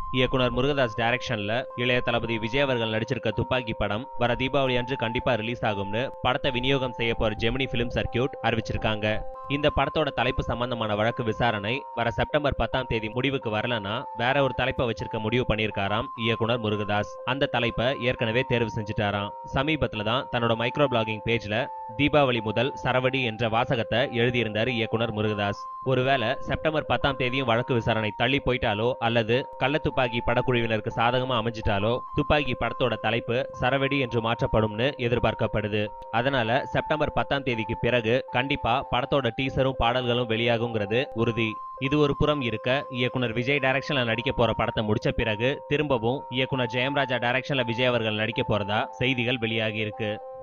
இயக்குனர் முருகதாஸ் டைரக்ஷன்ல இளைய தளபதி விஜய் அவர்கள் நடிச்சிருக்க துப்பாக்கி படம் வர தீபாவளி அன்று கண்டிப்பா ரிலீஸ் ஆகும்னு படத்தை விநியோகம் செய்ய போற ஜெமினி பிலிம் சர்க்கியூட் அறிவிச்சிருக்காங்க இந்த படத்தோட தலைப்பு சம்பந்தமான வழக்கு விசாரணை வர செப்டம்பர் பத்தாம் தேதி முடிவுக்கு வரலனா வேற ஒரு தலைப்பை வச்சிருக்க முடிவு பண்ணியிருக்காராம் இயக்குனர் முருகதாஸ் அந்த தலைப்பை ஏற்கனவே தேர்வு செஞ்சுட்டாராம் சமீபத்துல தான் தன்னோட மைக்ரோ பிளாகிங் பேஜ்ல தீபாவளி முதல் சரவடி என்ற வாசகத்தை எழுதியிருந்தாரு இயக்குனர் முருகதாஸ் ஒருவேளை செப்டம்பர் பத்தாம் தேதியும் வழக்கு விசாரணை தள்ளி போயிட்டாலோ அல்லது கள்ள துப்பாக்கி படக்குழுவினருக்கு சாதகமா அமைஞ்சிட்டாலோ துப்பாக்கி படத்தோட தலைப்பு சரவெடி என்று மாற்றப்படும்னு எதிர்பார்க்கப்படுது அதனால செப்டம்பர் பத்தாம் தேதிக்கு பிறகு கண்டிப்பா படத்தோட டீசரும் பாடல்களும் வெளியாகுங்கிறது உறுதி இது ஒரு புறம் இருக்க இயக்குனர் விஜய் டைரக்ஷன்ல நடிக்க போற படத்தை முடிச்ச பிறகு திரும்பவும் இயக்குனர் ஜெயம்ராஜா டைரக்ஷன்ல விஜய் அவர்கள் நடிக்க போறதா செய்திகள் வெளியாகி இருக்கு